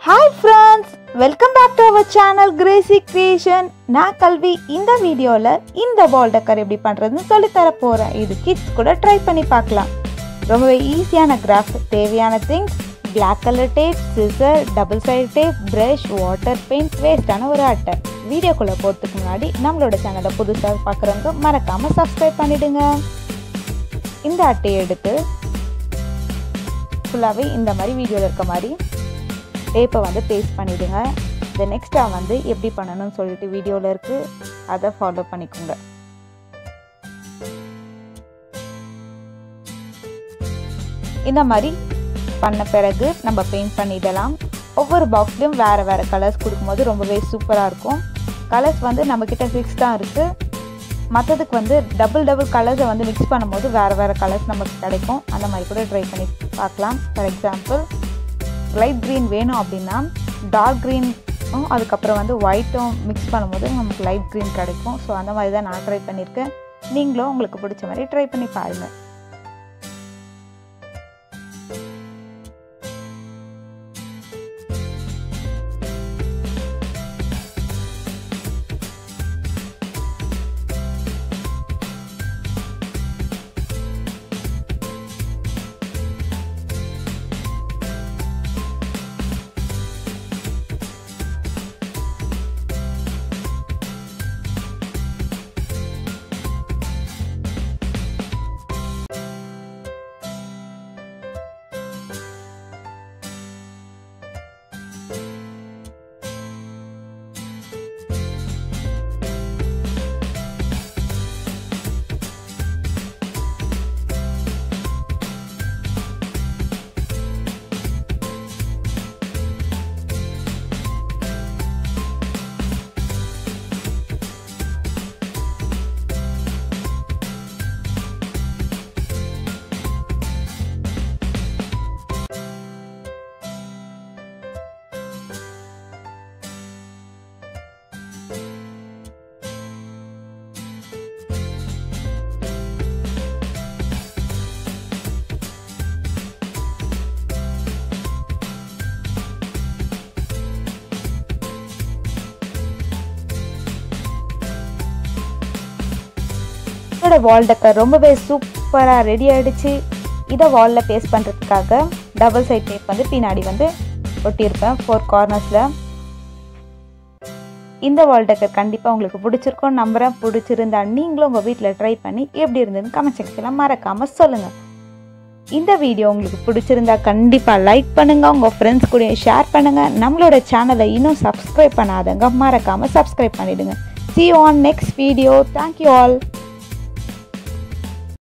hi friends welcome back to our channel crazy creation நான் கல்வி இந்த வீடியோவில் இந்த வால் டெக்கர் எப்படி பண்ணுறதுன்னு சொல்லித்தர போகிறேன் இது கிட்ஸ் கூட ட்ரை பண்ணி பார்க்கலாம் ரொம்பவே ஈஸியான கிராஃப்ட் தேவையான things Black colour tape scissor double side tape brush water paint வேஸ்டான ஒரு அட்டை வீடியோக்குள்ளே போகிறதுக்கு முன்னாடி நம்மளோட சேனலை புதுசாக பார்க்குறவங்க மறக்காமல் சப்ஸ்கிரைப் பண்ணிவிடுங்க இந்த அட்டையை எடுத்து ஃபுல்லாகவே இந்த மாதிரி வீடியோவில் இருக்க மாதிரி டேப்பை வந்து பேஸ்ட் பண்ணிவிடுங்க இந்த நெக்ஸ்ட்டாக வந்து எப்படி பண்ணணும்னு சொல்லிட்டு வீடியோவில் இருக்குது அதை ஃபாலோ பண்ணிக்கோங்க இந்த மாதிரி பண்ண பிறகு நம்ம பெயிண்ட் பண்ணிடலாம் ஒவ்வொரு பாக்ஸ்லையும் வேறு வேறு கலர்ஸ் கொடுக்கும்போது ரொம்பவே சூப்பராக இருக்கும் கலர்ஸ் வந்து நம்மக்கிட்ட ஃபிக்ஸ் தான் இருக்குது மற்றதுக்கு வந்து டபுள் டபுள் கலர்ஸை வந்து மிக்ஸ் பண்ணும்போது வேறு வேறு கலர்ஸ் நமக்கு கிடைக்கும் அந்த மாதிரி கூட ட்ரை பண்ணி பார்க்கலாம் ஃபார் எக்ஸாம்பிள் லைட் க்ரீன் வேணும் அப்படின்னா டார்க் க்ரீனும் அதுக்கப்புறம் வந்து ஒயிட்டும் மிக்ஸ் பண்ணும்போது நமக்கு லைட் க்ரீன் கிடைக்கும் ஸோ அந்த மாதிரி தான் நான் ட்ரை பண்ணியிருக்கேன் நீங்களும் உங்களுக்கு பிடிச்ச மாதிரி ட்ரை பண்ணி பாருங்கள் என்னோட வால் டெக்கர் ரொம்பவே சூப்பராக ரெடி ஆகிடுச்சு இதை வாலில் பேஸ்ட் பண்ணுறதுக்காக டபுள் சைட் டேப் வந்து பின்னாடி வந்து ஒட்டியிருப்பேன் ஃபோர் கார்னர்ஸில் இந்த வால் டெக்கர் கண்டிப்பாக உங்களுக்கு பிடிச்சிருக்கும் நம்புகிறேன் பிடிச்சிருந்தா நீங்களும் உங்கள் வீட்டில் ட்ரை பண்ணி எப்படி இருந்ததுன்னு கமெண்ட் செக்ஷனில் மறக்காமல் சொல்லுங்கள் இந்த வீடியோ உங்களுக்கு பிடிச்சிருந்தா கண்டிப்பாக லைக் பண்ணுங்கள் உங்கள் ஃப்ரெண்ட்ஸ் கூட ஷேர் பண்ணுங்கள் நம்மளோட சேனலை இன்னும் சப்ஸ்கிரைப் பண்ணாதவங்க மறக்காமல் சப்ஸ்கிரைப் பண்ணிவிடுங்க see you on next video thank you all